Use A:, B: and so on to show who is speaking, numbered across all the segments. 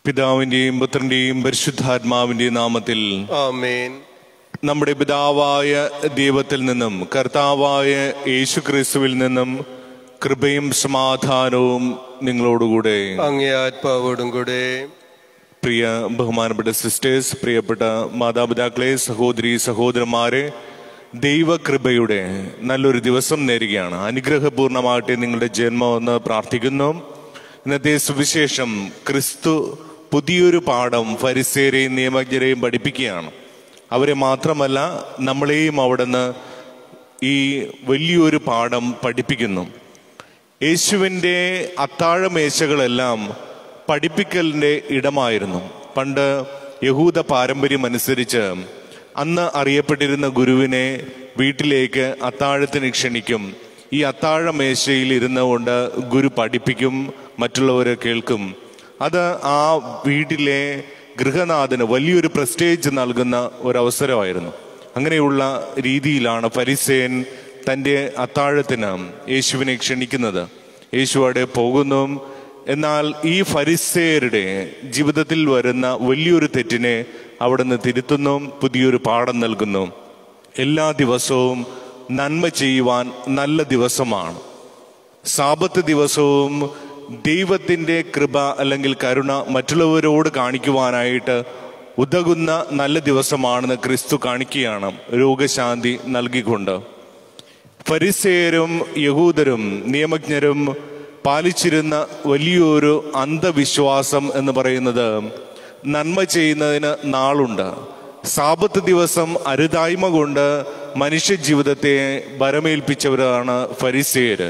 A: പിതാവിന്റെയും പുത്രന്റെയും പരിശുദ്ധാത്മാവിന്റെയും നാമത്തിൽ
B: ആമേൻ
A: നമ്മുടെ പിതാവായ ദൈവത്തിൽ നിന്നും കർത്താവായ യേശു ക്രിസ്തുവിൽ നിന്നും കൃപയും സമാധാനവും നിങ്ങളോടുകൂടെ
B: അങ്ങേ ആത്മാവോടും കൂടെ
A: പ്രിയ ബഹുമാനപ്പെട്ട സിസ്റ്റേഴ്സ് പ്രിയപ്പെട്ട മാതാപിതാക്കളെ സഹോദരി സഹോദരന്മാരെ ദൈവകൃപയുടെ നല്ലൊരു ദിവസം നേരുകയാണ് അനുഗ്രഹപൂർണമായിട്ട് നിങ്ങളുടെ ജന്മമെന്ന് പ്രാർത്ഥിക്കുന്നു ഇന്നത്തെ സുവിശേഷം ക്രിസ്തു പുതിയൊരു പാഠം ഫരിസേരെയും നിയമജ്ഞരെയും പഠിപ്പിക്കുകയാണ് അവരെ മാത്രമല്ല നമ്മളെയും അവിടുന്ന് ഈ വലിയൊരു പാഠം പഠിപ്പിക്കുന്നു യേശുവിൻ്റെ അത്താഴമേശകളെല്ലാം പഠിപ്പിക്കലിൻ്റെ ഇടമായിരുന്നു പണ്ട് യഹൂദ പാരമ്പര്യം അനുസരിച്ച് അന്ന് അറിയപ്പെട്ടിരുന്ന ഗുരുവിനെ വീട്ടിലേക്ക് അത്താഴത്തിന് ക്ഷണിക്കും ഈ അത്താഴമേശയിൽ ഇരുന്നുകൊണ്ട് ഗുരു പഠിപ്പിക്കും മറ്റുള്ളവർ കേൾക്കും അത് ആ വീട്ടിലെ ഗൃഹനാഥന് വലിയൊരു പ്രസ്റ്റേജ് നൽകുന്ന ഒരവസരമായിരുന്നു അങ്ങനെയുള്ള രീതിയിലാണ് ഫരിസേൻ തൻ്റെ അത്താഴത്തിന് യേശുവിനെ ക്ഷണിക്കുന്നത് യേശു അവിടെ പോകുന്നു എന്നാൽ ഈ ഫരിസേയരുടെ ജീവിതത്തിൽ വരുന്ന വലിയൊരു തെറ്റിനെ അവിടുന്ന് തിരുത്തുന്നു പുതിയൊരു പാഠം നൽകുന്നു എല്ലാ ദിവസവും നന്മ ചെയ്യുവാൻ നല്ല ദിവസമാണ് സാപത്ത് ദിവസവും ദൈവത്തിൻ്റെ കൃപ അല്ലെങ്കിൽ കരുണ മറ്റുള്ളവരോട് കാണിക്കുവാനായിട്ട് ഉതകുന്ന നല്ല ദിവസമാണെന്ന് ക്രിസ്തു കാണിക്കുകയാണ് രോഗശാന്തി നൽകിക്കൊണ്ട് ഫരിസേയരും യഹൂദരും നിയമജ്ഞരും പാലിച്ചിരുന്ന വലിയൊരു അന്ധവിശ്വാസം എന്ന് പറയുന്നത് നന്മ ചെയ്യുന്നതിന് നാളുണ്ട് സാപത്ത് ദിവസം അരുതായ്മ കൊണ്ട് മനുഷ്യ ജീവിതത്തെ വരമേൽപ്പിച്ചവരാണ് ഫരിസേയര്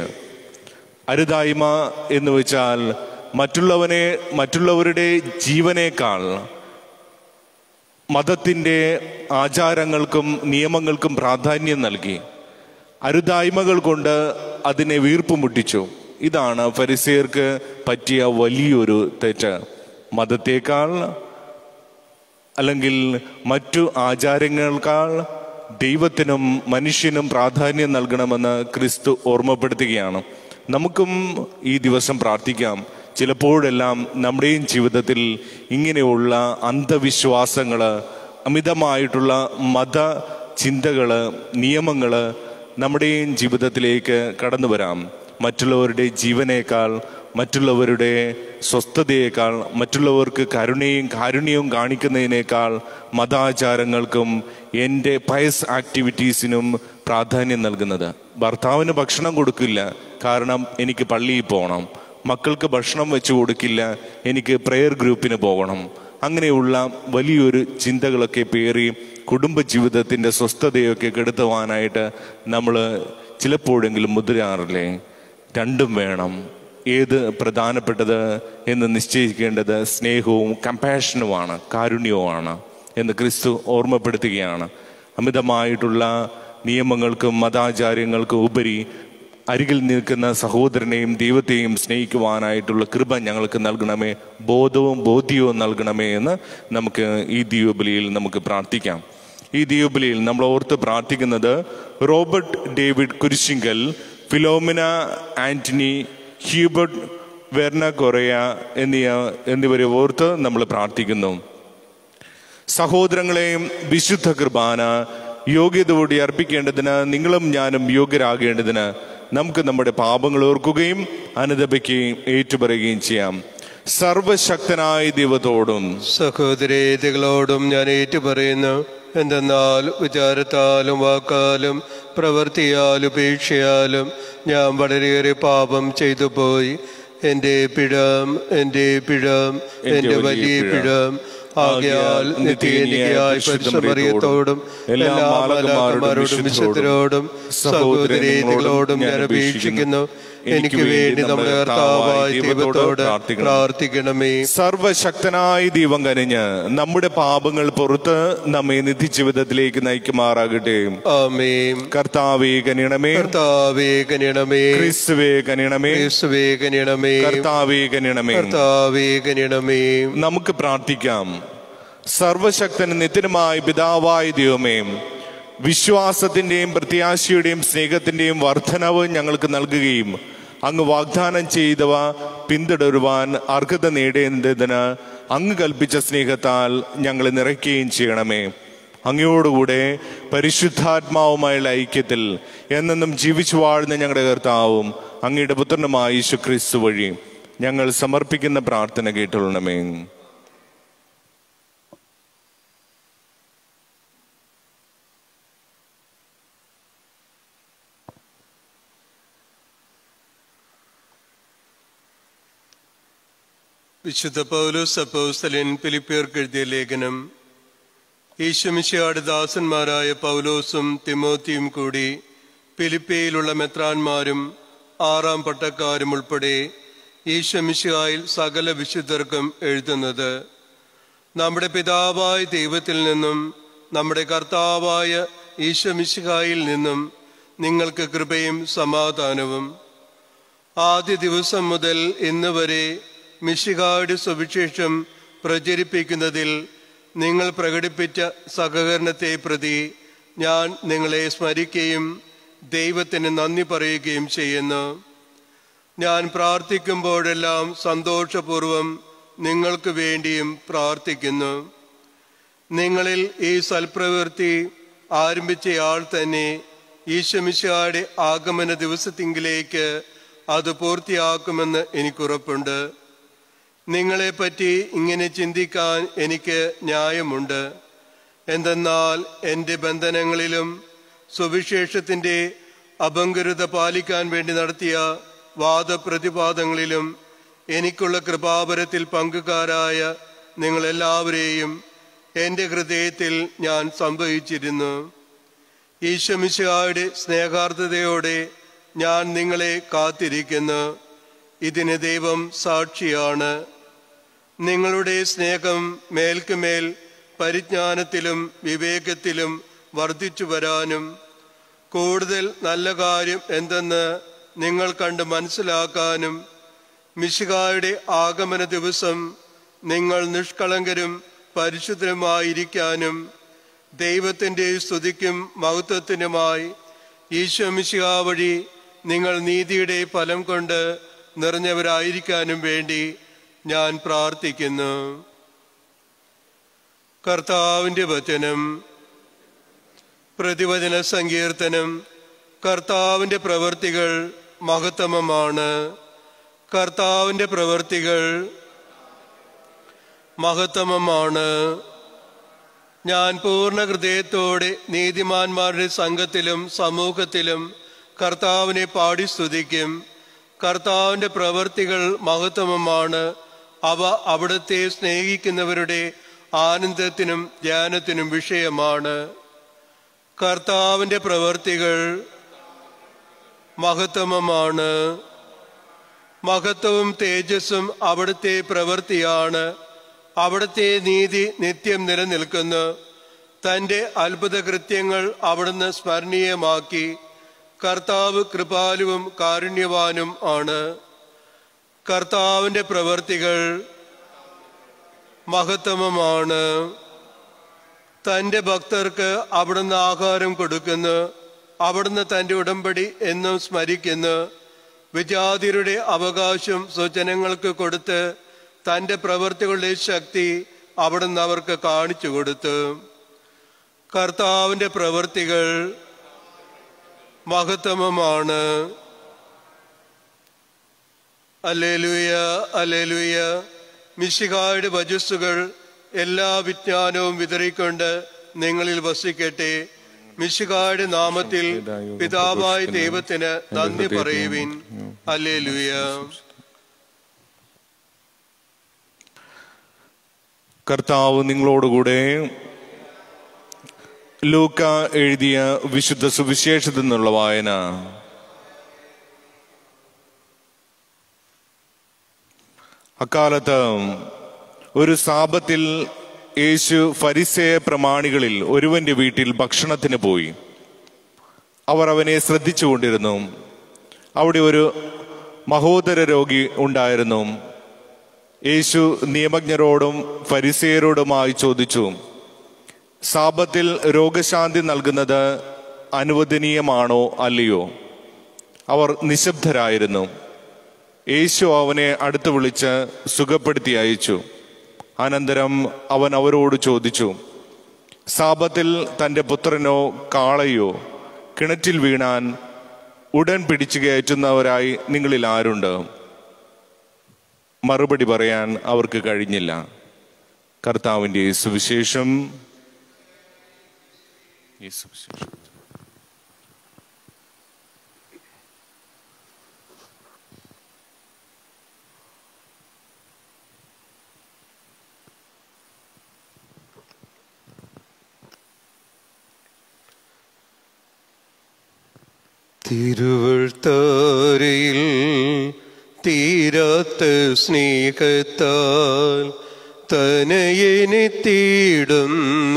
A: അരുതായ്മ എന്ന് വെച്ചാൽ മറ്റുള്ളവനെ മറ്റുള്ളവരുടെ ജീവനേക്കാൾ മതത്തിൻ്റെ ആചാരങ്ങൾക്കും നിയമങ്ങൾക്കും പ്രാധാന്യം നൽകി അരുതായ്മകൾ കൊണ്ട് അതിനെ വീർപ്പ് മുട്ടിച്ചു ഇതാണ് ഫരിസേർക്ക് പറ്റിയ വലിയൊരു തെറ്റ് മതത്തേക്കാൾ അല്ലെങ്കിൽ മറ്റു ആചാരങ്ങൾക്കാൾ ദൈവത്തിനും മനുഷ്യനും പ്രാധാന്യം നൽകണമെന്ന് ക്രിസ്തു ഓർമ്മപ്പെടുത്തുകയാണ് നമുക്കും ഈ ദിവസം പ്രാർത്ഥിക്കാം ചിലപ്പോഴെല്ലാം നമ്മുടെയും ജീവിതത്തിൽ ഇങ്ങനെയുള്ള അന്ധവിശ്വാസങ്ങൾ അമിതമായിട്ടുള്ള മത ചിന്തകൾ നിയമങ്ങൾ നമ്മുടെയും ജീവിതത്തിലേക്ക് കടന്നു വരാം മറ്റുള്ളവരുടെ ജീവനേക്കാൾ മറ്റുള്ളവരുടെ സ്വസ്ഥതയേക്കാൾ മറ്റുള്ളവർക്ക് കരുണയും കാരുണ്യവും കാണിക്കുന്നതിനേക്കാൾ മതാചാരങ്ങൾക്കും എൻ്റെ പയസ് ആക്ടിവിറ്റീസിനും പ്രാധാന്യം നൽകുന്നത് ഭർത്താവിന് ഭക്ഷണം കൊടുക്കില്ല കാരണം എനിക്ക് പള്ളിയിൽ പോകണം മക്കൾക്ക് ഭക്ഷണം വെച്ച് കൊടുക്കില്ല എനിക്ക് പ്രെയർ ഗ്രൂപ്പിന് പോകണം അങ്ങനെയുള്ള വലിയൊരു ചിന്തകളൊക്കെ പേറി കുടുംബജീവിതത്തിൻ്റെ സ്വസ്ഥതയൊക്കെ കെടുത്തുവാനായിട്ട് നമ്മൾ ചിലപ്പോഴെങ്കിലും മുതിരാറില്ലേ രണ്ടും വേണം ഏത് പ്രധാനപ്പെട്ടത് എന്ന് നിശ്ചയിക്കേണ്ടത് സ്നേഹവും കമ്പാഷനുമാണ് കാരുണ്യവുമാണ് എന്ന് ക്രിസ്തു ഓർമ്മപ്പെടുത്തുകയാണ് അമിതമായിട്ടുള്ള നിയമങ്ങൾക്കും മതാചാര്യങ്ങൾക്കും ഉപരി അരികിൽ നിൽക്കുന്ന സഹോദരനെയും ദൈവത്തെയും സ്നേഹിക്കുവാനായിട്ടുള്ള കൃപ ഞങ്ങൾക്ക് നൽകണമേ ബോധവും ബോധ്യവും നൽകണമേ എന്ന് നമുക്ക് ഈ ദീപബലിയിൽ നമുക്ക് പ്രാർത്ഥിക്കാം ഈ ദീപബലിയിൽ നമ്മൾ ഓർത്ത് പ്രാർത്ഥിക്കുന്നത് Robert David Kurisinkal Philomina Antony Hubert Verna Correya എന്നിയ എന്നിവരെ ഓർത്ത് നമ്മൾ പ്രാർത്ഥിക്കുന്നു സഹോദരങ്ങളെയും വിശുദ്ധ കുർബാന യോഗ്യതയോടെ അർപ്പിക്കേണ്ടതിന് നിങ്ങളും ഞാനും യോഗ്യരാകേണ്ടതിന് നമുക്ക് നമ്മുടെ പാപങ്ങൾ ഓർക്കുകയും അനുദപിക്കുകയും ഏറ്റുപറയുകയും ചെയ്യാം സർവശക്തനായ ദൈവത്തോടും
B: സഹോദരേതികളോടും ഞാൻ ഏറ്റുപറയുന്നു എന്തെന്നാൽ വിചാരത്താലും വാക്കാലും പ്രവൃത്തിയാലും ഉപേക്ഷയാലും ഞാൻ വളരെയേറെ പാപം ചെയ്തു പോയി എൻ്റെ പിഴം എൻ്റെ പിഴം എൻ്റെ വലിയ പിഴം ആകയാൽ നിത്യനികയായ പരിശ്രമറിയത്തോടും എല്ലാ മാലാഖമാരോടും വിശുദ്ധരോടും സഹോദരേതികളോടും ഞാൻ അപേക്ഷിക്കുന്നു എനിക്ക് വേണ്ടി നമ്മുടെ കർത്താവായ ദൈവത്തോട് പ്രാർത്ഥിക്കണമേ
A: സർവശക്തനായ ദൈവം കനിഞ്ഞ് നമ്മുടെ പാപങ്ങൾ പുറത്ത് നമ്മെ നിത്യജീവിതത്തിലേക്ക് നയിക്കുമാറാകട്ടെ
B: ആമേൻ
A: കർത്താവേ കനിയണമേ
B: കർത്താവേ കനിയണമേ
A: ക്രിസ്തുവേ കനിയണമേ
B: യേശുവേ കനിയണമേ
A: കർത്താവേ കനിയണമേ
B: കർത്താവേ കനിയണമേ
A: നമുക്ക് പ്രാർത്ഥിക്കാം സർവശക്തന് നിത്യനുമായ പിതാവായ ദൈവമേ വിശ്വാസത്തിന്റെയും പ്രത്യാശയുടെയും സ്നേഹത്തിന്റെയും വർധനവ് ഞങ്ങൾക്ക് നൽകുകയും അങ്ങ് വാഗ്ദാനം ചെയ്തവ പിന്തുടരുവാൻ അർഹത നേടേണ്ടതിന് അങ്ങ് കൽപ്പിച്ച സ്നേഹത്താൽ ഞങ്ങളെ നിറയ്ക്കുകയും ചെയ്യണമേ അങ്ങയോടുകൂടെ പരിശുദ്ധാത്മാവുമായുള്ള ഐക്യത്തിൽ എന്നെന്നും ജീവിച്ചു വാഴുന്ന ഞങ്ങളുടെ കർത്താവും അങ്ങയുടെ പുത്രനുമായ യേശു ക്രിസ്തു വഴി ഞങ്ങൾ സമർപ്പിക്കുന്ന പ്രാർത്ഥന കേട്ടുള്ളണമേ
B: വിശുദ്ധ പൗലോസ് അപ്പോസ്തലൻ ഫിലിപ്പിയർക്ക് എഴുതിയ ലേഖനം ഈശ്വമിശയുടെ ദാസന്മാരായ പൗലോസും തിമോത്തിയും കൂടി ഫിലിപ്പിയിലുള്ള മെത്രാന്മാരും ആറാം പട്ടക്കാരും ഉൾപ്പെടെ ഈശ്വമിശായിൽ സകല വിശുദ്ധർക്കും എഴുതുന്നത് നമ്മുടെ പിതാവായ ദൈവത്തിൽ നിന്നും നമ്മുടെ കർത്താവായ ഈശ്വമിശിഹായിൽ നിന്നും നിങ്ങൾക്ക് കൃപയും സമാധാനവും ആദ്യ ദിവസം മുതൽ ഇന്ന് വരെ മിശിഹായുടെ സുവിശേഷം പ്രചരിപ്പിക്കുന്നതിൽ നിങ്ങൾ പ്രകടിപ്പിച്ച സഹകരണത്തെ പ്രതി ഞാൻ നിങ്ങളെ സ്മരിക്കുകയും ദൈവത്തിന് നന്ദി പറയുകയും ചെയ്യുന്നു ഞാൻ പ്രാർത്ഥിക്കുമ്പോഴെല്ലാം സന്തോഷപൂർവം നിങ്ങൾക്ക് വേണ്ടിയും പ്രാർത്ഥിക്കുന്നു നിങ്ങളിൽ ഈ സൽപ്രവൃത്തി ആരംഭിച്ചയാൾ തന്നെ ഈശ്വമിശയുടെ ആഗമന ദിവസത്തിങ്കിലേക്ക് അത് പൂർത്തിയാക്കുമെന്ന് എനിക്കുറപ്പുണ്ട് നിങ്ങളെപ്പറ്റി ഇങ്ങനെ ചിന്തിക്കാൻ എനിക്ക് ന്യായമുണ്ട് എന്തെന്നാൽ എൻ്റെ ബന്ധനങ്ങളിലും സുവിശേഷത്തിൻ്റെ അപങ്കരുത പാലിക്കാൻ വേണ്ടി നടത്തിയ വാദപ്രതിവാദങ്ങളിലും എനിക്കുള്ള കൃപാപരത്തിൽ പങ്കുകാരായ നിങ്ങളെല്ലാവരെയും എൻ്റെ ഹൃദയത്തിൽ ഞാൻ സംഭവിച്ചിരുന്നു ഈശ്വമിശായുടെ സ്നേഹാർത്ഥതയോടെ ഞാൻ നിങ്ങളെ കാത്തിരിക്കുന്നു ഇതിന് ദൈവം സാക്ഷിയാണ് നിങ്ങളുടെ സ്നേഹം മേൽക്കുമേൽ പരിജ്ഞാനത്തിലും വിവേകത്തിലും വർദ്ധിച്ചു വരാനും കൂടുതൽ നല്ല കാര്യം എന്തെന്ന് നിങ്ങൾ കണ്ട് മനസ്സിലാക്കാനും മിശികായുടെ ആഗമന ദിവസം നിങ്ങൾ നിഷ്കളങ്കരും പരിശുദ്ധരുമായിരിക്കാനും ദൈവത്തിൻ്റെ സ്തുതിക്കും മഹത്വത്തിനുമായി ഈശോ മിശിഹ വഴി നിങ്ങൾ നീതിയുടെ ഫലം കൊണ്ട് നിറഞ്ഞവരായിരിക്കാനും വേണ്ടി ഞാൻ പ്രാർത്ഥിക്കുന്നു കർത്താവിൻ്റെ വചനം പ്രതിവചന സങ്കീർത്തനം കർത്താവിൻ്റെ പ്രവൃത്തികൾ മഹത്തമമാണ് കർത്താവിൻ്റെ പ്രവൃത്തികൾ മഹത്തമമാണ് ഞാൻ പൂർണ്ണ ഹൃദയത്തോടെ നീതിമാന്മാരുടെ സംഘത്തിലും സമൂഹത്തിലും കർത്താവിനെ പാടി സ്തുതിക്കും കർത്താവിൻ്റെ പ്രവൃത്തികൾ മഹത്തമമാണ് അവ അവിടുത്തെ സ്നേഹിക്കുന്നവരുടെ ആനന്ദത്തിനും ധ്യാനത്തിനും വിഷയമാണ് കർത്താവിൻ്റെ പ്രവൃത്തികൾ മഹത്തമമാണ് മഹത്വവും തേജസ്സും അവിടുത്തെ പ്രവൃത്തിയാണ് അവിടുത്തെ നീതി നിത്യം നിലനിൽക്കുന്നു തൻ്റെ അത്ഭുത കൃത്യങ്ങൾ അവിടുന്ന് സ്മരണീയമാക്കി കർത്താവ് കൃപാലുവും കാരുണ്യവാനും ആണ് കർത്താവിൻ്റെ പ്രവൃത്തികൾ മഹത്തമമാണ് തൻ്റെ ഭക്തർക്ക് അവിടുന്ന് ആഹാരം കൊടുക്കുന്നു അവിടുന്ന് തൻ്റെ ഉടമ്പടി എന്നും സ്മരിക്കുന്നു വിജാതിരുടെ അവകാശം സ്വജനങ്ങൾക്ക് കൊടുത്ത് തൻ്റെ പ്രവൃത്തികളുടെ ശക്തി അവിടുന്ന് അവർക്ക് കാണിച്ചു കൊടുത്തു കർത്താവിൻ്റെ പ്രവൃത്തികൾ മഹത്തമമാണ് അലേലുയ അലേലുയ മിശിഹായുടെ വജസ്സുകൾ എല്ലാ വിജ്ഞാനവും വിതറിക്കൊണ്ട് നിങ്ങളിൽ വസിക്കട്ടെ മിശിഹായുടെ നാമത്തിൽ പിതാവായ ദൈവത്തിന് നന്ദി പറയുവിൻ അലേലുയ
A: കർത്താവ് നിങ്ങളോടുകൂടെ ലൂക്ക എഴുതിയ വിശുദ്ധ സുവിശേഷത്തിൽ നിന്നുള്ള വായന അക്കാലത്ത് ഒരു സാപത്തിൽ യേശു ഫരിസേയ പ്രമാണികളിൽ ഒരുവന്റെ വീട്ടിൽ ഭക്ഷണത്തിന് പോയി അവർ അവനെ ശ്രദ്ധിച്ചുകൊണ്ടിരുന്നു അവിടെ ഒരു മഹോദര രോഗി ഉണ്ടായിരുന്നു യേശു നിയമജ്ഞരോടും ഫരിസേയരോടുമായി ചോദിച്ചു സാപത്തിൽ രോഗശാന്തി നൽകുന്നത് അനുവദനീയമാണോ അല്ലയോ അവർ നിശബ്ദരായിരുന്നു യേശു അവനെ അടുത്ത് വിളിച്ച് സുഖപ്പെടുത്തി അയച്ചു അനന്തരം അവൻ അവരോട് ചോദിച്ചു സാപത്തിൽ തൻ്റെ പുത്രനോ കാളയോ കിണറ്റിൽ വീണാൻ ഉടൻ പിടിച്ചു കയറ്റുന്നവരായി നിങ്ങളിൽ ആരുണ്ട് മറുപടി പറയാൻ അവർക്ക് കഴിഞ്ഞില്ല കർത്താവിൻ്റെ സുവിശേഷം ഈ സുവിശേഷം
B: തിരുവൾത്താരയിൽ തീരാത്ത സ്നേഹത്താൽ തനയനെ തേടുന്ന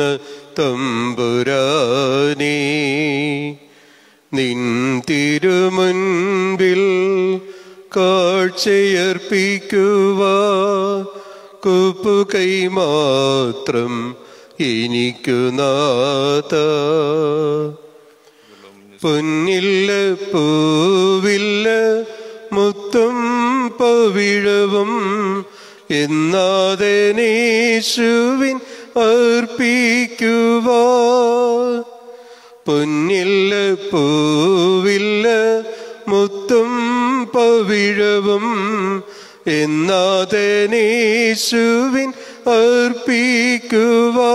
B: തമ്പുരാനേ നിൻ തിരുമുൻപിൽ കാഴ്ചയർപ്പിക്കുവാ കുപ്പുകൈ മാത്രം എനിക്കു നാഥ പൊന്നില്ല പൂവില്ല മുത്തും പവിഴവും എന്നാദനേശുവിൻ അർപ്പിക്കുവാ പൊന്നില്ല പൂവില്ല മുത്തും പവിഴവും എന്നാദനേശുവിൻ അർപ്പിക്കുവാ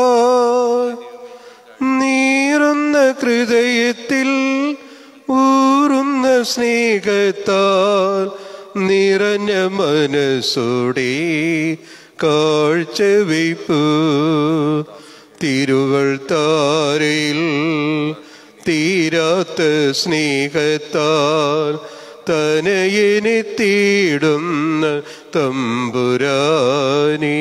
B: നീറുന്ന ഹൃദയത്തിൽ ഊറുന്ന സ്നേഹത്താൽ നിറഞ്ഞ മനസ്സോടെ കാഴ്ച വയ്പു തിരുവൾ താരയിൽ തീരാത്ത സ്നേഹത്താൽ തനയനെ തേടുന്ന തമ്പുരാനേ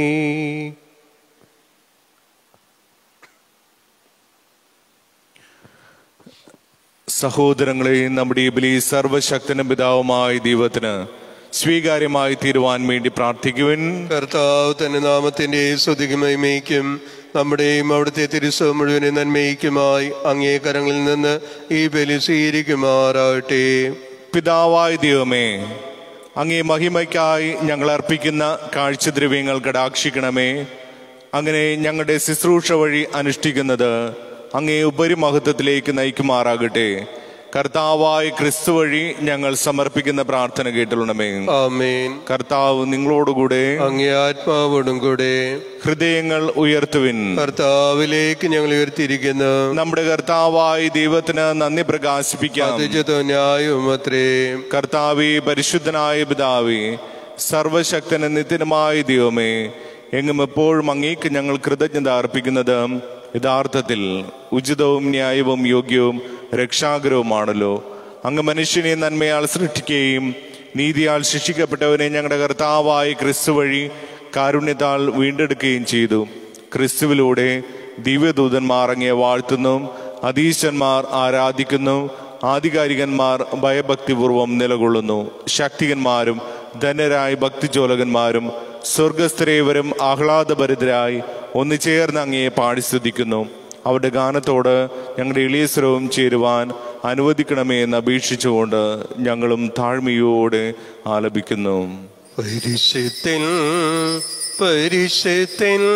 A: സഹോദരങ്ങളെ നമ്മുടെ ഈ ബലി സർവശക്തനും പിതാവുമായ ദൈവത്തിന് സ്വീകാര്യമായി തീരുവാൻ വേണ്ടി പ്രാർത്ഥിക്കുവിൻ
B: കർത്താവ് തന്റെ നാമത്തിന്റെ സ്തുതിമയ്മയ്ക്കും നമ്മുടെയും അവിടുത്തെ തിരുസവ മുഴുവനെ നന്മയ്ക്കുമായി അങ്ങേ കരങ്ങളിൽ നിന്ന് ഈ ബലി സ്വീകരിക്കുമാറാകട്ടെ
A: പിതാവായ ദൈവമേ അങ്ങേ മഹിമയ്ക്കായി ഞങ്ങൾ അർപ്പിക്കുന്ന കാഴ്ചദ്രവ്യങ്ങൾ കടാക്ഷിക്കണമേ അങ്ങനെ ഞങ്ങളുടെ ശുശ്രൂഷ വഴി അനുഷ്ഠിക്കുന്നത് അങ്ങേ ഉപരിമഹത്വത്തിലേക്ക് നയിക്കുമാറാകട്ടെ കർത്താവായ ക്രിസ്തു വഴി ഞങ്ങൾ സമർപ്പിക്കുന്ന പ്രാർത്ഥന കേട്ടുള്ളണമേ
B: ആമേൻ
A: കർത്താവ് നിങ്ങളോടുകൂടെ
B: അങ്ങേ ആത്മാവോടും കൂടെ
A: ഹൃദയങ്ങൾ ഉയർത്തുവിൻ
B: കർത്താവിലേക്ക് ഞങ്ങൾ ഉയർത്തിയിരിക്കുന്നു
A: നമ്മുടെ കർത്താവായ ദൈവത്തിന് നന്ദി പ്രകാശിപ്പിക്കാം
B: അതിജതോ ന്യായവും അത്രേ
A: കർത്താവെ പരിശുദ്ധനായ പിതാവേ സർവശക്തന നിത്യനുമായ ദൈവമേ എങ്ങും എപ്പോഴും അങ്ങേക്ക് ഞങ്ങൾ കൃതജ്ഞത അർപ്പിക്കുന്നത് യഥാർത്ഥത്തിൽ ഉചിതവും ന്യായവും യോഗ്യവും രക്ഷാകരവുമാണല്ലോ അങ്ങ് മനുഷ്യനെ നന്മയാൽ സൃഷ്ടിക്കുകയും നീതിയാൽ ശിക്ഷിക്കപ്പെട്ടവനെ ഞങ്ങളുടെ കർത്താവായ ക്രിസ്തു വഴി കാരുണ്യത്താൽ വീണ്ടെടുക്കുകയും ചെയ്തു ക്രിസ്തുവിലൂടെ ദിവ്യദൂതന്മാർ അങ്ങയെ വാഴ്ത്തുന്നു അധീശന്മാർ ആരാധിക്കുന്നു ആധികാരികന്മാർ ഭയഭക്തിപൂർവം നിലകൊള്ളുന്നു ശക്തികന്മാരും ധനരായ ഭക്തിചോലകന്മാരും സ്വർഗസ്ഥരേവരും ആഹ്ലാദഭരിതരായി ഒന്നു ചേർന്ന് അങ്ങയെ പാടിസ്തുതിക്കുന്നു അവരുടെ ഗാനത്തോട് ഞങ്ങളുടെ എളിയസ്വരവും ചേരുവാൻ അനുവദിക്കണമേ എന്ന് അപേക്ഷിച്ചുകൊണ്ട് ഞങ്ങളും താഴ്മയോടെ ആലപിക്കുന്നു
B: പരിശുദ്ധൻ പരിശുദ്ധൻ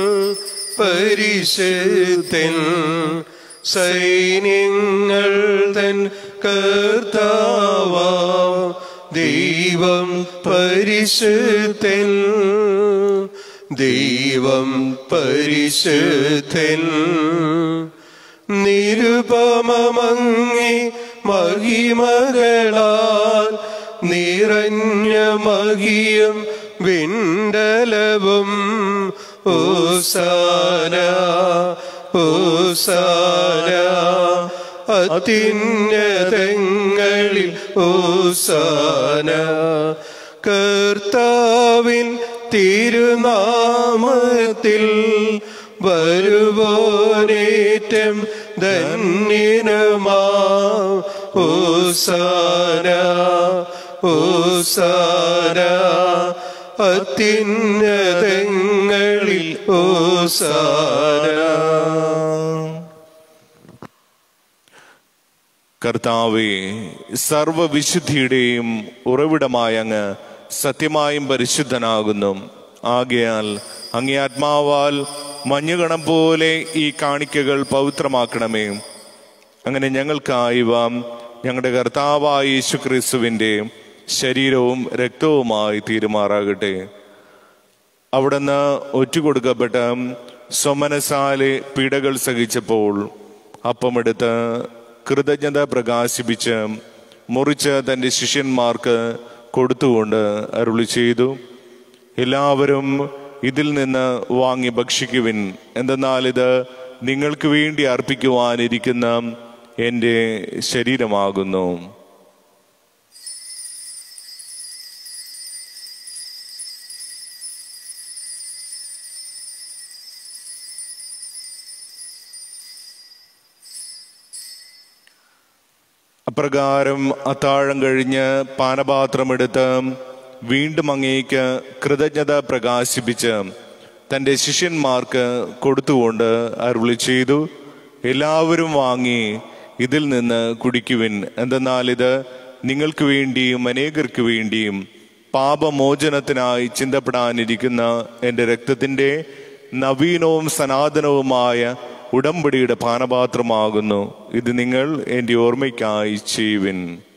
B: പരിശുദ്ധൻ സൈന്യങ്ങൾ തൻ കർത്താവ ദൈവം പരിശുദ്ധൻ ദൈവം പരിശുദ്ധൻ നിരുപമങ്ങി മഹിമകളാൽ നിറഞ്ഞ മഹിയും വിണ്ടലവും ഓസാന ഓസാന അത്യുന്നതങ്ങളിൽ ഓസാന കർത്താവിൻ തിരുനാമത്തിൽ വരുവോനേറ്റം ധന്യനുമാ ഓസാന ഓസാന അത്യുന്നതങ്ങളിൽ ഓസാന
A: കർത്താവെ സർവവിശുദ്ധിയുടെയും ഉറവിടമായ അങ്ങ് സത്യമായും പരിശുദ്ധനാകുന്നു ആകയാൽ അങ്ങേ ആത്മാവാൽ മഞ്ഞുകണം പോലെ ഈ കാണിക്കകൾ പവിത്രമാക്കണമേ അങ്ങനെ ഞങ്ങൾക്കായിവ ഞങ്ങളുടെ കർത്താവായ യേശു ക്രിസ്തുവിൻ്റെ ശരീരവും രക്തവുമായി തീരുമാറാകട്ടെ അവിടുന്ന് ഒറ്റുകൊടുക്കപ്പെട്ട സ്വമനസാലെ പീഡകൾ സഹിച്ചപ്പോൾ അപ്പമെടുത്ത് കൃതജ്ഞത പ്രകാശിപ്പിച്ച് മുറിച്ച് തൻ്റെ ശിഷ്യന്മാർക്ക് കൊടുത്തുകൊണ്ട് അരുളി ചെയ്തു എല്ലാവരും ഇതിൽ നിന്ന് വാങ്ങി ഭക്ഷിക്കുവിൻ എന്തെന്നാൽ ഇത് നിങ്ങൾക്ക് വേണ്ടി അർപ്പിക്കുവാനിരിക്കുന്ന എൻ്റെ ശരീരമാകുന്നു അപ്രകാരം അത്താഴം കഴിഞ്ഞ് പാനപാത്രമെടുത്ത് വീണ്ടും അങ്ങേക്ക് കൃതജ്ഞത പ്രകാശിപ്പിച്ച് തൻ്റെ ശിഷ്യന്മാർക്ക് കൊടുത്തുകൊണ്ട് അരുളി ചെയ്തു എല്ലാവരും വാങ്ങി ഇതിൽ നിന്ന് കുടിക്കുവിൻ എന്തെന്നാൽ ഇത് നിങ്ങൾക്ക് വേണ്ടിയും അനേകർക്ക് വേണ്ടിയും പാപമോചനത്തിനായി ചിന്തപ്പെടാനിരിക്കുന്ന എൻ്റെ രക്തത്തിൻ്റെ നവീനവും സനാതനവുമായ ഉടമ്പടിയുടെ പാനപാത്രമാകുന്നു ഇത് നിങ്ങൾ എൻ്റെ ഓർമ്മയ്ക്കായി ചെയ്യുവിൻ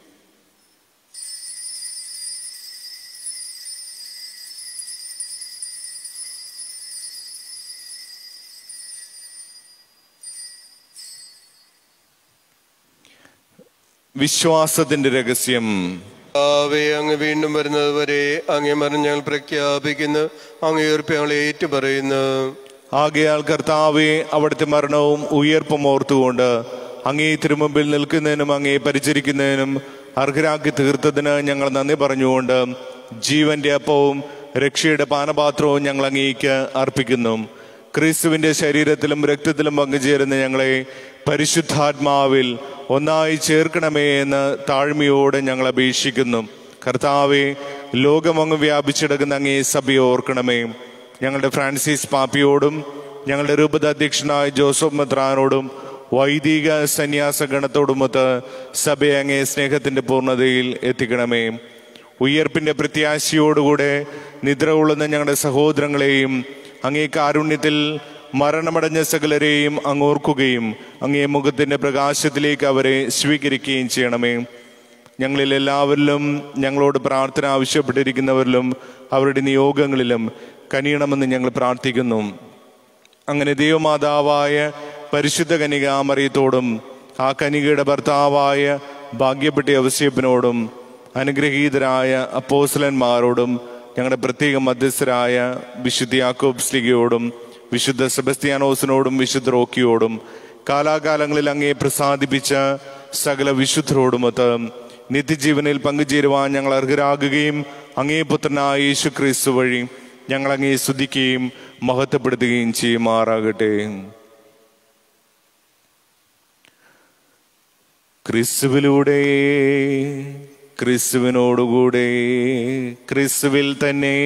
A: വിശ്വാസത്തിന്റെ രഹസ്യം
B: കർത്താവേ അങ്ങ് വീണ്ടും വരുന്നത് വരെ അങ്ങേ മരണം ഞങ്ങൾ പ്രഖ്യാപിക്കുന്നു അങ്ങ് ഉയർപ്പ് ഞങ്ങൾ ഏറ്റുപറയുന്നു
A: ആകയാൽ കർത്താവെ അവിടുത്തെ മരണവും ഉയർപ്പും ഓർത്തുകൊണ്ട് അങ്ങേ തിരുമുമ്പിൽ നിൽക്കുന്നതിനും അങ്ങേ പരിചരിക്കുന്നതിനും അർഹരാക്കി തീർത്തതിന് ഞങ്ങൾ നന്ദി പറഞ്ഞുകൊണ്ട് ജീവന്റെ അപ്പവും രക്ഷയുടെ പാനപാത്രവും ഞങ്ങൾ അങ്ങേക്ക് അർപ്പിക്കുന്നു ക്രിസ്തുവിന്റെ ശരീരത്തിലും രക്തത്തിലും പങ്കുചേരുന്ന ഞങ്ങളെ പരിശുദ്ധാത്മാവിൽ ഒന്നായി ചേർക്കണമേ എന്ന് താഴ്മയോടെ ഞങ്ങൾ അപേക്ഷിക്കുന്നു കർത്താവെ ലോകമങ്ങ് വ്യാപിച്ചിടക്കുന്ന അങ്ങേ സഭയെ ഓർക്കണമേ ഞങ്ങളുടെ ഫ്രാൻസിസ് പാപ്പിയോടും ഞങ്ങളുടെ രൂപത അധ്യക്ഷനായ ജോസഫ് മെത്രാനോടും വൈദിക സന്യാസ ഗണത്തോടുമൊത്ത് സഭയെ അങ്ങേ സ്നേഹത്തിന്റെ പൂർണ്ണതയിൽ എത്തിക്കണമേ ഉയർപ്പിന്റെ പ്രത്യാശയോടുകൂടെ നിദ്ര കൊള്ളുന്ന ഞങ്ങളുടെ സഹോദരങ്ങളെയും അങ്ങേ കാരുണ്യത്തിൽ മരണമടഞ്ഞ സകലരെയും അങ്ങോർക്കുകയും അങ്ങേ മുഖത്തിന്റെ പ്രകാശത്തിലേക്ക് അവരെ സ്വീകരിക്കുകയും ചെയ്യണമേ ഞങ്ങളിൽ എല്ലാവരിലും ഞങ്ങളോട് പ്രാർത്ഥന ആവശ്യപ്പെട്ടിരിക്കുന്നവരിലും അവരുടെ നിയോഗങ്ങളിലും കനിയണമെന്ന് ഞങ്ങൾ പ്രാർത്ഥിക്കുന്നു അങ്ങനെ ദൈവമാതാവായ പരിശുദ്ധ കനികാമറിയത്തോടും ആ കനികയുടെ ഭർത്താവായ ഭാഗ്യപ്പെട്ട ഔസേപ്പിനോടും അനുഗ്രഹീതരായ അപ്പോസ്ലന്മാരോടും ഞങ്ങളുടെ പ്രത്യേക മധ്യസ്ഥരായ വിശുദ്ധ യാക്കോബ് സ്ലിഗയോടും വിശുദ്ധ സെബസ്ത്യാനോസിനോടും വിശുദ്ധ റോക്കിയോടും കാലാകാലങ്ങളിൽ അങ്ങേ പ്രസാദിപ്പിച്ച സകല വിശുദ്ധരോടുമൊത്ത് നിത്യജീവനിൽ പങ്കുചേരുവാൻ ഞങ്ങൾ അർഹരാകുകയും അങ്ങേ പുത്രനായ യേശു ക്രിസ്തു വഴി ഞങ്ങൾ അങ്ങേ സ്തുതിക്കുകയും മഹത്വപ്പെടുത്തുകയും ചെയ്യുമാറാകട്ടെ ക്രിസ്തുവിലൂടെ ക്രിസ്തുവിനോടുകൂടെ ക്രിസ്തുവിൽ തന്നെ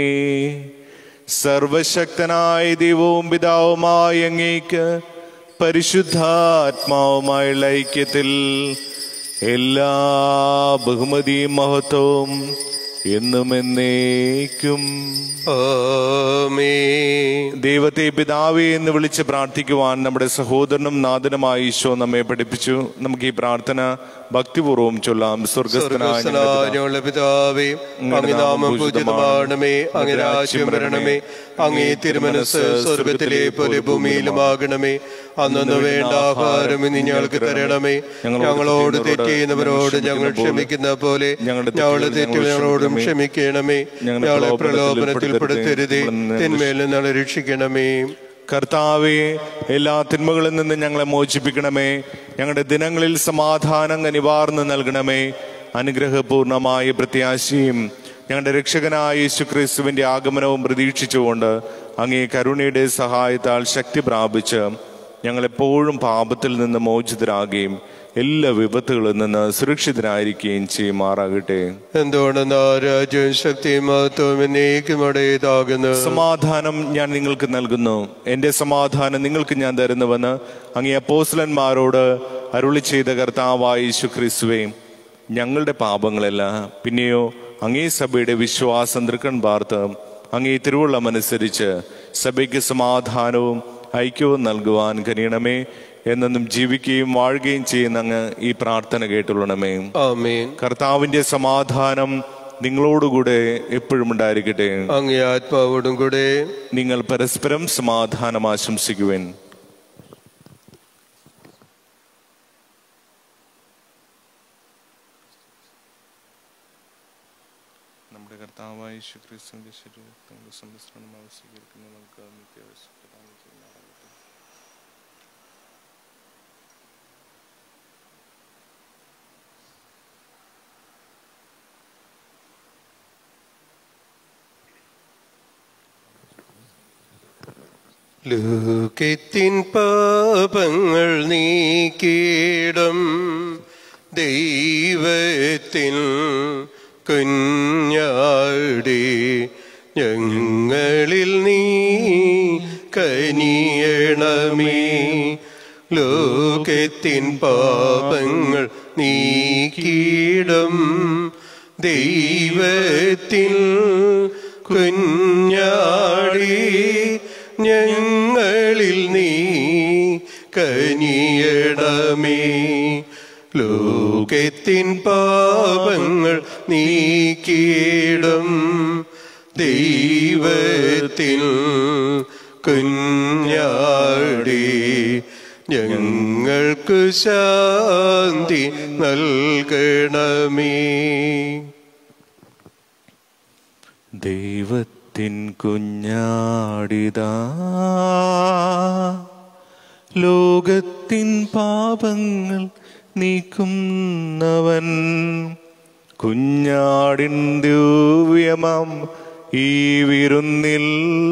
A: സർവശക്തനായ ദൈവവും പിതാവുമായ അങ്ങേക്ക് പരിശുദ്ധാത്മാവുമായുള്ള ഐക്യത്തിൽ എല്ലാ ബഹുമതിയും മഹത്വവും എന്നും എന്നേക്കും
B: ആമേ
A: ദൈവത്തെ പിതാവേ എന്ന് വിളിച്ച് പ്രാർത്ഥിക്കുവാൻ നമ്മുടെ സഹോദരനും നാഥനുമായ ഈശോ നമ്മെ പഠിപ്പിച്ചു നമുക്ക് ഈ പ്രാർത്ഥന ഭക്തിപൂർവ്വം ചൊല്ലാം സ്വർഗസ്ഥനായ ഞങ്ങളുടെ പിതാവേ,
B: സ്വർഗസ്ഥനായുള്ള പിതാവേ അങ്ങ് നാമം പൂജിതമാകണമേ അങ്ങ് രാജ്യം വരണമേ അങ്ങേ തിരുമനസ് സ്വർഗത്തിലെ പോലെ ഭൂമിയിലുമാകണമേ അന്നു വേണ്ട ആഹാരം ഇനി ഞങ്ങൾക്ക് തരണമേ ഞങ്ങളോട് തെറ്റ് ചെയ്യുന്നവരോട് ഞങ്ങൾ ക്ഷമിക്കുന്ന പോലെ ഞങ്ങളുടെ തെറ്റുകൾ ഞങ്ങളോടും ക്ഷമിക്കണമേ ഞങ്ങളെ പ്രലോഭനത്തിൽ പെടുത്തരുതേ തിന്മയിൽ നിന്ന് രക്ഷിക്കണമേ
A: കർത്താവെ എല്ലാ തിന്മകളിൽ നിന്ന് ഞങ്ങളെ മോചിപ്പിക്കണമേ ഞങ്ങളുടെ ദിനങ്ങളിൽ സമാധാനം നിവാർന്ന് നൽകണമേ അനുഗ്രഹപൂർണമായ പ്രത്യാശയും ഞങ്ങളുടെ രക്ഷകനായ യേശു ക്രിസ്തുവിന്റെ ആഗമനവും പ്രതീക്ഷിച്ചുകൊണ്ട് അങ്ങേ കരുണയുടെ സഹായത്താൽ ശക്തി പ്രാപിച്ച് ഞങ്ങളെപ്പോഴും പാപത്തിൽ നിന്ന് മോചിതരാകുകയും എല്ലാ വിപത്തുകളിൽ നിന്ന് സുരക്ഷിതരായിരിക്കുകയും ചെയ്യുമാറാകട്ടെ
B: എന്തുകൊണ്ടെന്ന് രാജ്യവും ശക്തിയും മഹത്വവും എന്നേക്കും അടയതാകുന്നു
A: സമാധാനം ഞാൻ നിങ്ങൾക്ക് നൽകുന്നു എന്റെ സമാധാനം നിങ്ങൾക്ക് ഞാൻ തരുന്നുവെന്ന് അങ്ങേ അപ്പോസ്ലന്മാരോട് അരുളി ചെയ്ത കർത്താവായ യേശു ക്രിസ്തുവേ ഞങ്ങളുടെ പാപങ്ങളല്ല പിന്നെയോ അങ്ങേ സഭയുടെ വിശ്വാസം തൃക്കൺ പാർത്ത് അങ്ങേ തിരുവുള്ളമനുസരിച്ച് സഭയ്ക്ക് സമാധാനവും ഐക്യവും നൽകുവാൻ കനിയണമേ എന്നെന്നും ജീവിക്കുകയും വാഴുകയും ചെയ്യുന്ന അങ്ങ് ഈ പ്രാർത്ഥന കേട്ടുള്ളണമേ
B: ആമേൻ
A: കർത്താവിന്റെ സമാധാനം നിങ്ങളോടുകൂടെ എപ്പോഴും ഉണ്ടായിരിക്കട്ടെ
B: അങ്ങേ ആത്മാവോടും കൂടെ
A: നിങ്ങൾ പരസ്പരം സമാധാനം ആശംസിക്കുവാൻ നമ്മുടെ കർത്താവായ യേശുക്രിസ്തുവിന്റെ ശരീരത്തിന്റെ സംസ്കരണമായി സ്വീകരിക്കുന്ന നമുക്ക് നിത്യാവശ്യം പ്രദാനം ചെയ്യുമാറാകട്ടെ.
B: ലോകത്തിൻ പാപങ്ങൾ നീക്കിയിടം ദൈവത്തിൻ കുഞ്ഞാടി ഞങ്ങളിൽ നീ കനിയണമേ ലോകത്തിൻ പാപങ്ങൾ നീക്കിയിടം ദൈവത്തിൻ കുഞ്ഞാടി ഞങ്ങളിൽ നീ കനിയണമേ ലോകത്തിൻ പാപങ്ങൾ നീക്കിയിടും ദൈവത്തിൽ കുഞ്ഞാടി ഞങ്ങൾക്ക് ശാന്തി നൽകണമേ
A: ദൈവത്തിൻ കുഞ്ഞാടിതാ ലോകത്തിൻ പാപങ്ങൾ നീക്കുന്നവൻ കുഞ്ഞാടിൻ ദിവ്യമം ഈ വിരുന്നിൽ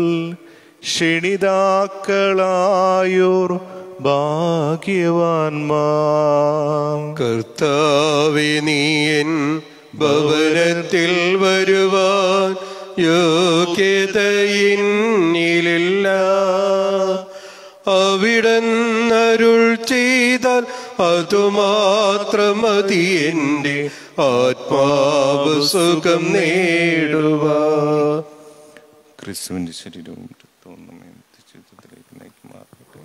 A: ക്ഷണിതാക്കളായോർ ഭാഗ്യവാന്മാർ
B: കർത്താവെ നീയൻ ഭവനത്തിൽ വരുവാൻ യോഗ്യതയിന്നിലില്ല അവിടന്നരുൾ ചെയ്താൽ അതുമാത്രം മതി എൻ്റെ ആത്മാവ് സുഖം നേടുവാൻ
A: ക്രിസ്തുവിന്റെ ശരീരവും രക്തവും നമ്മെ നിത്യജീവിതത്തിലേക്ക് നയിക്കുമാറാകട്ടെ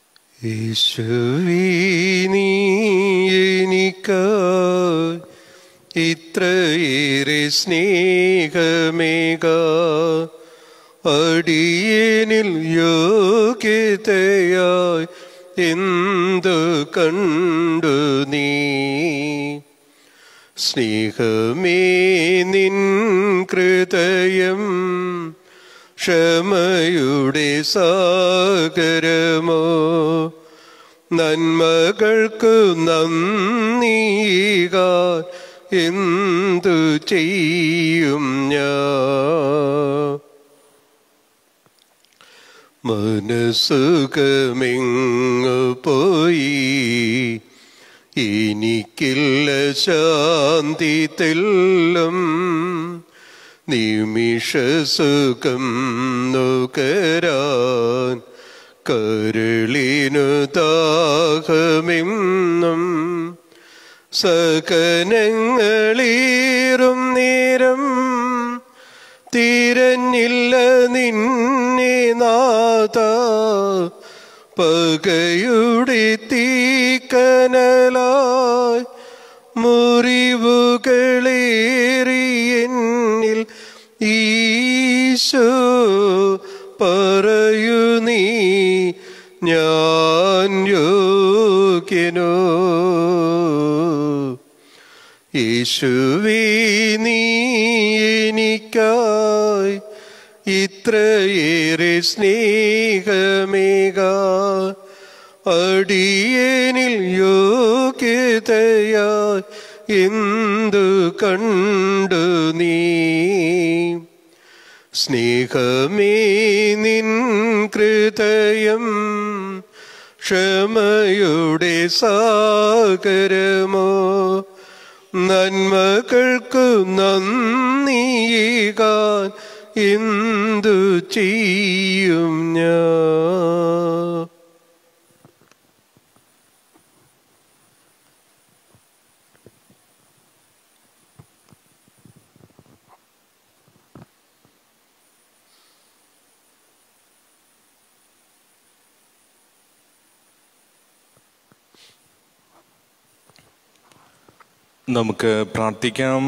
B: യേശുവേ നീ എനിക്കായി ഇത്രയേറെ സ്നേഹമേക അടിയനിൽ യോഗ്യതയായി എന്തു കണ്ടു നീ സ്നേഹമേ നിൻ കൃതയം ക്ഷമയുടെ സാഗരമോ നന്മകൾക്കു നന്ദിക എന്തു ചെയ്യും ഞാൻ മനസ്സുഖമെങ്ങു പോയി എനിക്കില്ല ശാന്തി തെല്ലും നിമിഷസുഖം നുകരാൻ കരളിനു ദാഹമെന്നും സകനങ്ങളീറും നേരം തിരഞ്ഞില്ല നിന്നെ നാഥ പകയുടെ തീക്കനലായി മുറിവുകളേറിയെന്നിൽ ഈശോ പറയൂ നീ ഞാൻ യോഗ്യനോ യേശുവേ നീ എനിക്കായി ഇത്രയേറെ സ്നേഹമേക അടിയനിൽ യോഗ്യതയായി എന്തു കണ്ടു നീ സ്നേഹമേ നിൻ കൃതയം ക്ഷമയുടെ സാഗരമോ നന്മകൾക്കു നന്ദിയേകാൻ എന്തു ചെയ്യും ഞാൻ
A: നമുക്ക് പ്രാർത്ഥിക്കാം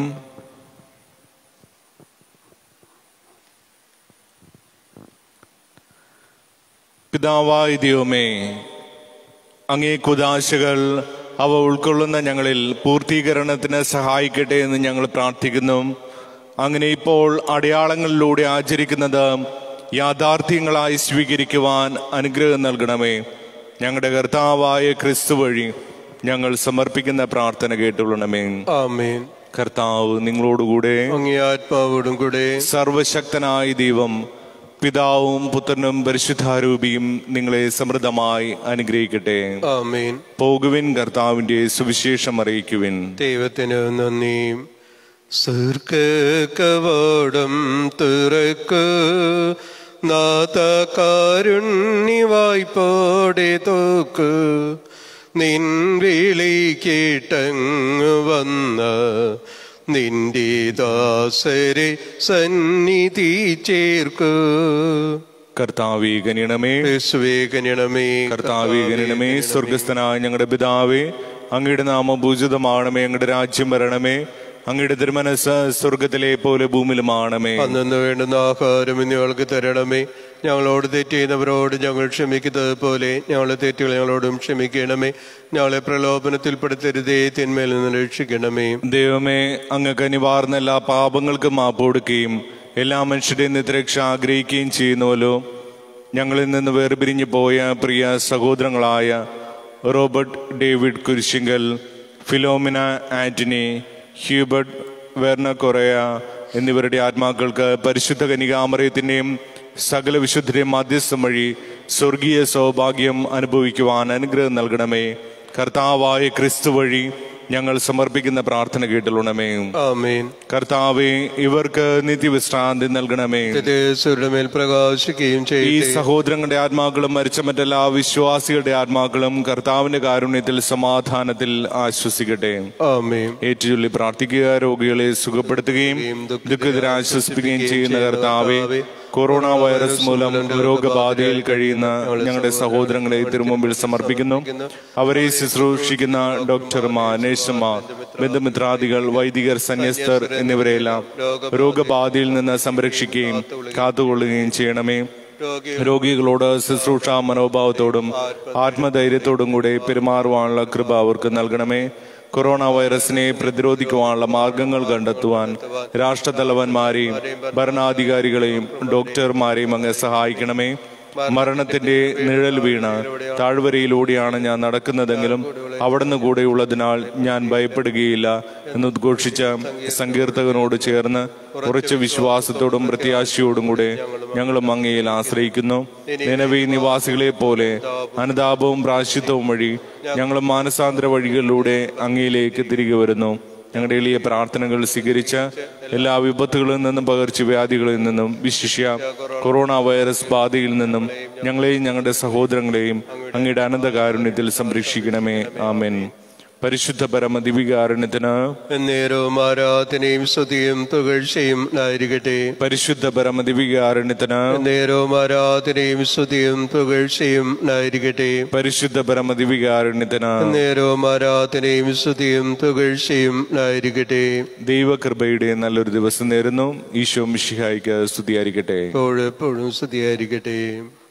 A: പിതാവായ ദൈവമേ അങ്ങേ കുദാശകൾ അവ ഉൾക്കൊള്ളുന്ന ഞങ്ങളിൽ പൂർത്തീകരണത്തിന് സഹായിക്കട്ടെ എന്ന് ഞങ്ങൾ പ്രാർത്ഥിക്കുന്നു അങ്ങനെ ഇപ്പോൾ അടയാളങ്ങളിലൂടെ ആചരിക്കുന്നത് യാഥാർത്ഥ്യങ്ങളായി സ്വീകരിക്കുവാൻ അനുഗ്രഹം നൽകണമേ ഞങ്ങളുടെ കർത്താവായ ക്രിസ്തു വഴി ഞങ്ങൾ സമർപ്പിക്കുന്ന പ്രാർത്ഥന കേട്ടുകൊള്ളണമേ
B: ആമേൻ
A: കർത്താവ് നിങ്ങളോടുകൂടെ
B: അങ്ങേ ആത്മാവോടും കൂടെ
A: സർവശക്തനായ ദൈവം പിതാവും പുത്രനും പരിശുദ്ധാരൂപിയും നിങ്ങളെ സമൃദ്ധമായി അനുഗ്രഹിക്കട്ടെ
B: ആമേൻ
A: പോകുവിൻ കർത്താവിന്റെ സുവിശേഷം അറിയിക്കുവിൻ
B: ദൈവത്തിന് നന്ദി സ്വർഗകവാടം തുറക്ക് നാഥ കാരുണ്യവായ്പോടെ തോക്ക് നിൻ വിളി കേട്ടങ്ങ് വന്ന നിന്റെ ദാസരെ സന്നിധി ചേർക്കു
A: കർത്താവി ഗണിയണമേ
B: യേശുവേ കനിയണമേ
A: കർത്താവി ഗണിയണമേ സ്വർഗസ്ഥനായ ഞങ്ങളുടെ പിതാവേ അങ്ങയുടെ നാമം പൂജിതമാണമേ അങ്ങയുടെ രാജ്യം വരണമേ അങ്ങയുടെ തിരുമനസ് സ്വർഗത്തിലെ പോലെ ഭൂമിയിലുമാണമേ
B: അന്നു വേണ്ടുന്ന ആഹാരം ഇന്ന് ഞങ്ങൾക്ക് തരണമേ ഞങ്ങളോട് തെറ്റ് ചെയ്യുന്നവരോട് ഞങ്ങൾ ക്ഷമിക്കുന്നത് പോലെ ഞങ്ങളെ തെറ്റുകൾ ഞങ്ങളോടും ക്ഷമിക്കണമേ ഞങ്ങളെ പ്രലോഭനത്തിൽപ്പെടുത്തരുതേ തിന്മയിൽ നിന്ന് രക്ഷിക്കണമേ
A: ദൈവമേ അങ്ങക്ക് അനിവാർന്ന എല്ലാ പാപങ്ങൾക്കും മാപ്പ് കൊടുക്കുകയും എല്ലാ മനുഷ്യരുടെയും നിത്യരക്ഷ ആഗ്രഹിക്കുകയും ചെയ്യുന്നുവല്ലോ ഞങ്ങളിൽ നിന്ന് വേർപിരിഞ്ഞു പോയ പ്രിയ സഹോദരങ്ങളായ Robert David Kurisinkal Philomina Antony Hubert Verna Correya എന്നിവരുടെ ആത്മാക്കൾക്ക് പരിശുദ്ധ കനികാമറയത്തിൻ്റെയും സകല വിശുദ്ധരെയും മാധ്യസ്ഥം വഴി സ്വർഗീയ സൗഭാഗ്യം അനുഭവിക്കുവാൻ അനുഗ്രഹം നൽകണമേ കർത്താവായ ക്രിസ്തു വഴി ഞങ്ങൾ സമർപ്പിക്കുന്ന പ്രാർത്ഥന കേട്ടുള്ളണമേ
B: ആമേൻ
A: കർത്താവെ ഇവർക്ക് നിത്യവിശ്രാന്തി നൽകണമേ
B: സൂര്യയുടെ മേൽ പ്രകാശിക്കുകയും
A: ഈ
B: ചെയ്യട്ടെ
A: സഹോദരങ്ങളുടെ ആത്മാക്കളും മരിച്ച മറ്റെല്ലാ വിശ്വാസികളുടെ ആത്മാക്കളും കർത്താവിന്റെ കാരുണ്യത്തിൽ സമാധാനത്തിൽ ആശ്വസിക്കട്ടെ
B: ആമേൻ
A: ഏറ്റുചൊല്ലി പ്രാർത്ഥിക്കുക രോഗികളെ സുഖപ്പെടുത്തുകയും ദുഃഖിതരെ ആശ്വസിപ്പിക്കുകയും ചെയ്യുന്ന കർത്താവെ കൊറോണ വൈറസ് മൂലം രോഗബാധയിൽ കഴിയുന്ന ഞങ്ങളുടെ സഹോദരങ്ങളെ തിരുമുമ്പിൽ സമർപ്പിക്കുന്നു അവരെ ശുശ്രൂഷിക്കുന്ന ഡോക്ടർമാർ നഴ്സുമാർ ബന്ധുമിത്രാദികൾ വൈദികർ സന്യസ്തർ എന്നിവരെല്ലാം രോഗബാധയിൽ നിന്ന് സംരക്ഷിക്കുകയും കാത്തുകൊള്ളുകയും ചെയ്യണമേ രോഗികളോട് ശുശ്രൂഷ മനോഭാവത്തോടും ആത്മധൈര്യത്തോടും കൂടെ പെരുമാറുവാനുള്ള കൃപ അവർക്ക് നൽകണമേ കൊറോണ വൈറസിനെ പ്രതിരോധിക്കുവാനുള്ള മാർഗങ്ങൾ കണ്ടെത്തുവാൻ രാഷ്ട്രതലവന്മാരെയും ഭരണാധികാരികളെയും ഡോക്ടർമാരെയും അങ്ങ് സഹായിക്കണമേ മരണത്തിന്റെ നിഴൽ വീണ് താഴ്വരയിലൂടെയാണ് ഞാൻ നടക്കുന്നതെങ്കിലും അവിടുന്ന് കൂടെയുള്ളതിനാൽ ഞാൻ ഭയപ്പെടുകയില്ല എന്ന് ഉദ്ഘോഷിച്ച സങ്കീർത്തകനോട് ചേർന്ന് ഉറച്ച വിശ്വാസത്തോടും പ്രത്യാശയോടും കൂടെ ഞങ്ങളും അങ്ങയിൽ ആശ്രയിക്കുന്നു നിലവി നിവാസികളെ പോലെ അനുതാപവും പ്രാശ്യത്വവും വഴി ഞങ്ങളും മാനസാന്തര വഴികളിലൂടെ അങ്ങയിലേക്ക് തിരികെ വരുന്നു ഞങ്ങളുടെ എളിയ പ്രാർത്ഥനകൾ സ്വീകരിച്ച എല്ലാ വിപത്തുകളിൽ നിന്നും പകർച്ചവ്യാധികളിൽ നിന്നും വിശിഷ്യ കൊറോണ വൈറസ് ബാധയിൽ നിന്നും ഞങ്ങളെയും ഞങ്ങളുടെ സഹോദരങ്ങളെയും അങ്ങയുടെ അനന്തകാരുണ്യത്തിൽ സംരക്ഷിക്കണമേ ആമേൻ പരിശുദ്ധ പരമ ദിവികാരുണ്യത്തിന്
B: നേരവും ആരാധനയും സ്തുതിയും തുകഴ്ചയും ആയിരിക്കട്ടെ
A: പരിശുദ്ധ പരമ ദിവികാരുണ്യത്തിന്
B: നേരവും ആരാധനയും സ്തുതിയും തുകഴ്ചയും ആയിരിക്കട്ടെ
A: പരിശുദ്ധ പരമ ദിവികാരുണ്യത്തിന്
B: നേരവും ആരാധനയും സ്തുതിയും തുകഴ്ചയും ആയിരിക്കട്ടെ
A: ദൈവകൃപയുടെ നല്ലൊരു ദിവസം നേരുന്നു ഈശോ മിഷിഹായിക്ക് സ്തുതിയായിരിക്കട്ടെ
B: എപ്പോഴും എപ്പോഴും സ്തുതിയായിരിക്കട്ടെ